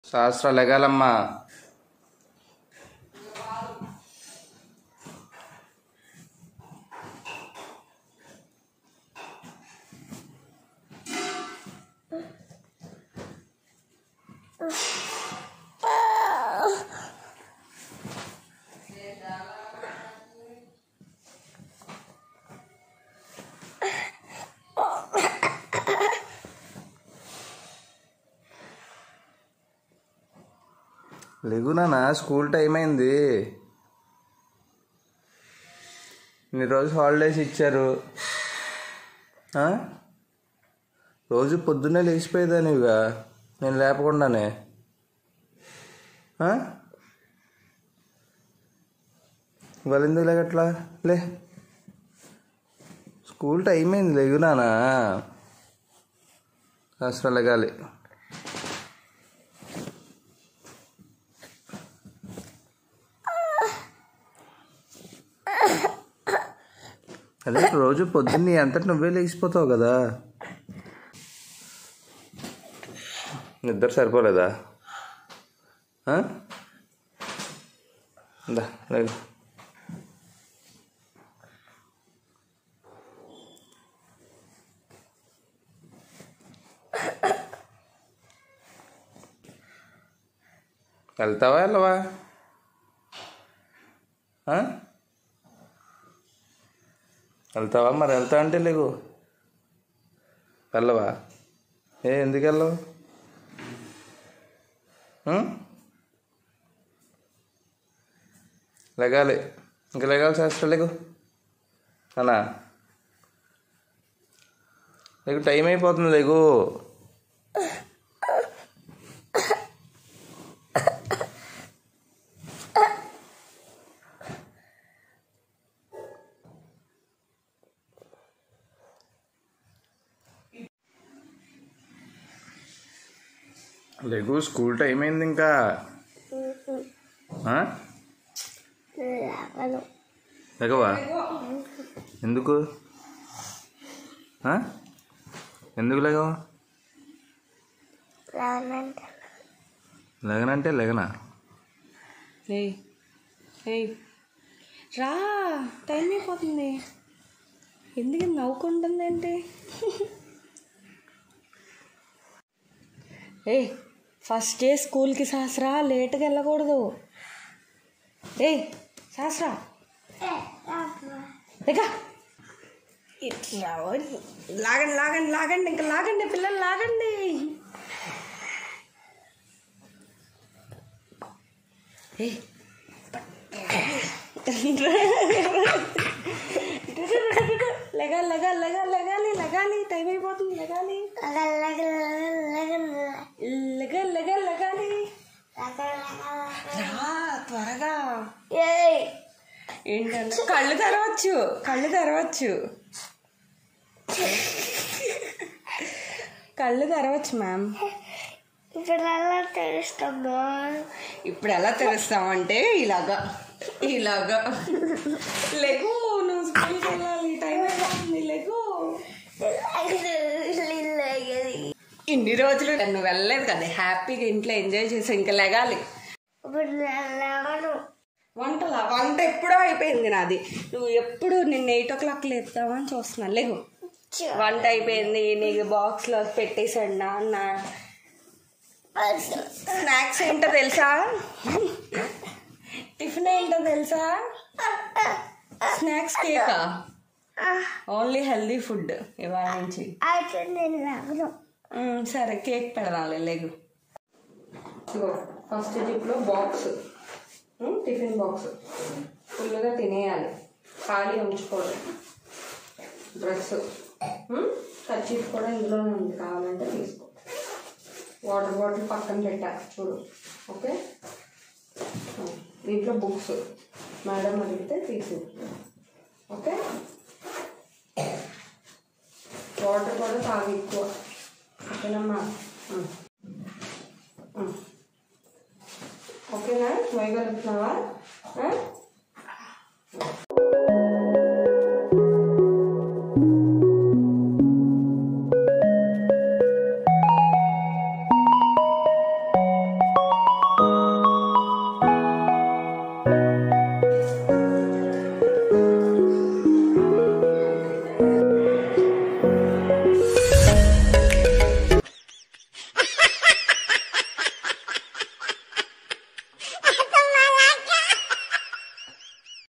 శాస్త్ర లెగాలమ్మా లేగునా school time అయింది ఇన్ని రోజు హాలిడేస్ ఇచ్చారు ఆ? రోజు పొద్దున్నే లేచిపోయేదాన్ని ఇక నేను లేపకుండానే ఆ? ఇవాళ ఎందుకు లేకట్లా లే స్కూల్ టైం అయింది లేగునానా అసలు లెగాలి అదే రోజు పొద్దున్నే అంతటి నువ్వే లేచిపోతావు కదా నిద్ర సరిపోలేదా ఆ? దా లేదు వెళ్తావా వెళ్ళవా ఆ? వెళ్తావా మరి వెళ్తా అంటే లేకు వెళ్ళవా ఏ ఎందుకు వెళ్ళవు ఉం? లెగాలి ఇంక లెగాలి శాస్త్రం లేకు అనా నీకు టైం అయిపోతుంది లేకు లేకు స్కూల్ టైం అయింది ఇంకా ఆ? లేవను లేకవా ఎందుకు ఆ? ఎందుకు లేకవా లేవనంటే లేగనంటే లేగనా ఏయ్ ఏయ్ రా టైం అయిపోతుంది ఎందుకు ఇది నవ్వుకుంటుంది ఏంటి ఏయ్ ఫస్ట్ డే స్కూల్కి శాస్త్రా లేట్గా వెళ్ళకూడదు ఏయ్ శాస్త్రా ఇక ఇట్లా లాగండి లాగండి లాగండి ఇంకా లాగండి పిల్లలు లాగండి ఏయ్ లెగాలి లెగాలి లెగాలి లెగాలి లెగాలి టైం అయిపోతుంది లెగాలి లెగాలి లెగాలి లెగాలి రా త్వరగా ఏంటంటే కళ్ళు తెరవచ్చు కళ్ళు తెరవచ్చు కళ్ళు తెరవచ్చు మ్యామ్ ఇప్పుడు ఎలా తెలుస్తుందో ఇప్పుడు ఎలా తెరుస్తామంటే ఇలాగా ఇలాగా లెగు నువ్వు స్కూల్కి వెళ్ళాలి టైం అయిపోతుంది లెగు ఇన్ని రోజులు నువ్వు వెళ్ళలేదు కదా హ్యాపీగా ఇంట్లో ఎంజాయ్ చేసి ఇంకా లెగాలి ఇప్పుడు లేవను వంటలా వంట ఎప్పుడో అయిపోయింది నాది నువ్వు ఎప్పుడు నిన్న ఎయిట్ ఓ క్లాక్ లేపుతావని చూస్తున్నా లేవు వంట అయిపోయింది నీకు బాక్స్లో పెట్టేసాడు నాన్న స్నాక్స్ ఏంటో తెలుసా టిఫిన్ ఏంటో తెలుసా స్నాక్స్ కేకా ఓన్లీ హెల్దీ ఫుడ్ ఇవాళ నుంచి అయితే నేను లేవను మ్మ్, సరే కేక్ పెడదాంలే లేగు ఫస్ట్ జిప్లో బాక్స్ టిఫిన్ బాక్స్ ఫుల్గా తినేయాలి ఖాళీ ఉంచుకోవడం డ్రెస్ కర్చీఫ్ కూడా ఇందులోనే ఉంది కావాలంటే తీసుకో వాటర్ బాటిల్ పక్కన పెట్టా చూడు ఓకే ఉమ్, దీంట్లో బుక్స్ మేడం అడిగితే తీసి ఓకే వాటర్ కూడా తాగి ఎక్కువ ఓకేనమ్మా ఉమ్. ఉమ్. ఓకేనా వేయగలుగుతున్నావా ఆ?